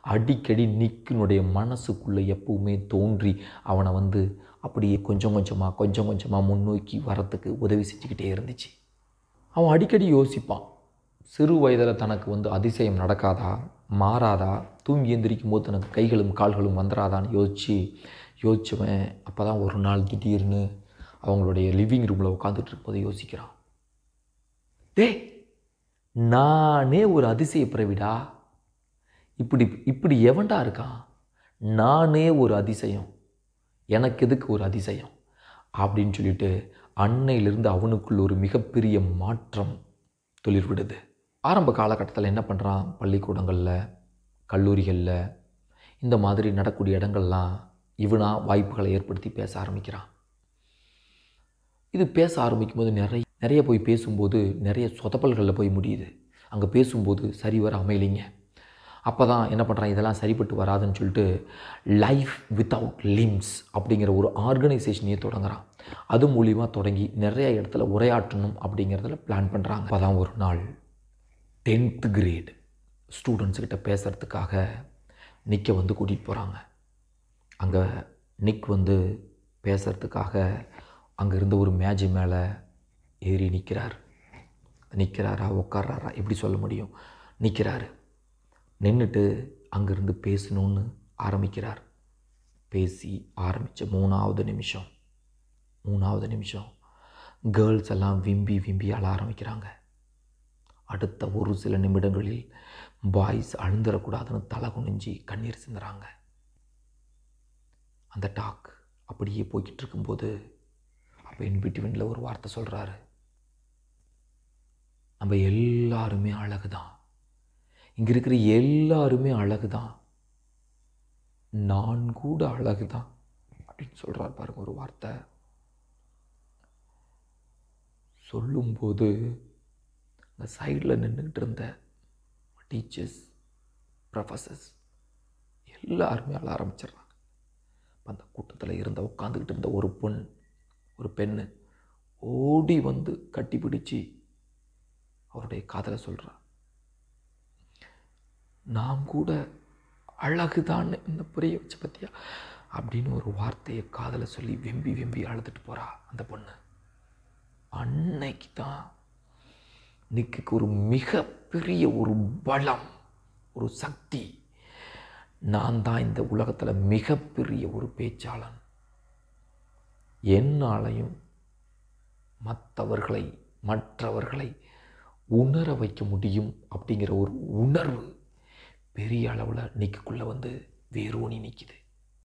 அடிக்கடி நிக்கினுடைய மனசுக்குள்ளே எப்பவுமே தோன்றி அவனை வந்து அப்படியே கொஞ்சம் கொஞ்சமாக கொஞ்சம் கொஞ்சமாக முன்னோக்கி வரத்துக்கு உதவி செஞ்சுக்கிட்டே இருந்துச்சு அவன் அடிக்கடி யோசிப்பான் சிறு வயதில் தனக்கு வந்து அதிசயம் நடக்காதா மாறாதா தூங்கி எந்திரிக்கும் போது தனக்கு கைகளும் கால்களும் வந்துடாதான்னு யோசித்து யோசிச்சவன் அப்போ தான் ஒரு நாள் திடீர்னு அவங்களுடைய லிவிங் ரூமில் உட்காந்துட்டு இருக்கும்போது யோசிக்கிறான் டேய் நானே ஒரு அதிசய பிறவிடா இப்படி இப்படி எவன்டா இருக்கான் நானே ஒரு அதிசயம் எனக்கு எதுக்கு ஒரு அதிசயம் அப்படின்னு சொல்லிட்டு அன்னையிலிருந்து அவனுக்குள்ள ஒரு மிகப்பெரிய மாற்றம் துளிர் விடுது ஆரம்ப காலகட்டத்தில் என்ன பண்ணுறான் பள்ளிக்கூடங்களில் கல்லூரிகளில் இந்த மாதிரி நடக்கூடிய இடங்கள்லாம் இவனா வாய்ப்புகளை ஏற்படுத்தி பேச ஆரம்பிக்கிறான் இது பேச ஆரம்பிக்கும்போது நிறைய நிறைய போய் பேசும்போது நிறைய சொதப்பல்களில் போய் முடியுது அங்கே பேசும்போது சரிவர அமையலைங்க அப்போ தான் என்ன பண்ணுறான் இதெல்லாம் சரிப்பட்டு வராதுன்னு சொல்லிட்டு லைஃப் வித்தவுட் லிம்ஸ் அப்படிங்கிற ஒரு ஆர்கனைசேஷனையே தொடங்குறான் அது மூலிமா தொடங்கி நிறைய இடத்துல உரையாற்றணும் அப்படிங்கிறதுல பிளான் பண்ணுறாங்க அப்போ தான் ஒரு நாள் டென்த்து கிரேட் ஸ்டூடெண்ட்ஸுக்கிட்ட பேசுகிறதுக்காக நிக்கை வந்து கூட்டிகிட்டு போகிறாங்க அங்கே நிக் வந்து பேசுகிறதுக்காக அங்கே இருந்த ஒரு மேஜை மேலே ஏறி நிற்கிறார் நிற்கிறாரா உட்கார்றாரா எப்படி சொல்ல முடியும் நிற்கிறாரு நின்றுட்டு அங்கேருந்து பேசணும்னு ஆரம்பிக்கிறார் பேசி ஆரம்பித்த மூணாவது நிமிஷம் மூணாவது நிமிஷம் கேர்ள்ஸ் எல்லாம் விம்பி விம்பி அழ ஆரம்பிக்கிறாங்க அடுத்த ஒரு சில நிமிடங்களில் பாய்ஸ் அழுந்துடக்கூடாதுன்னு தலை குனிஞ்சி கண்ணீர் சிந்துறாங்க அந்த டாக் அப்படியே போய்கிட்டு இருக்கும்போது அப்போ இன் பிட்வீனில் ஒரு வார்த்தை சொல்கிறாரு நம்ம எல்லாருமே அழகு தான் இங்கே இருக்கிற எல்லாருமே அழகு தான் நான் கூட அழகு தான் அப்படின்னு சொல்கிறார் பாருங்க ஒரு வார்த்தை சொல்லும்போது அந்த சைடில் நின்றுக்கிட்டு இருந்த டீச்சர்ஸ் ப்ரொஃபஸர்ஸ் எல்லாருமே அழ ஆரம்பிச்சிடுறாங்க அந்த கூட்டத்தில் இருந்த உட்காந்துக்கிட்டு இருந்த ஒரு பொண் ஒரு பெண்ணு ஓடி வந்து கட்டி பிடிச்சி அவருடைய காதலை சொல்கிறா நாம் கூட அழகுதான் என்ன புரிய வச்ச பற்றியா அப்படின்னு ஒரு வார்த்தையை காதலை சொல்லி வெம்பி வெம்பி அழுதுட்டு போகிறா அந்த பொண்ணு அன்னைக்கு தான் நிக்குக்கு ஒரு மிகப்பெரிய ஒரு பலம் ஒரு சக்தி நான் தான் இந்த உலகத்தில் மிகப்பெரிய ஒரு பேச்சாளன் என்னாலையும் மற்றவர்களை மற்றவர்களை உணர வைக்க முடியும் அப்படிங்கிற ஒரு உணர்வு பெரிய அளவில் நிற்குள்ளே வந்து வேரூனி நிற்கிது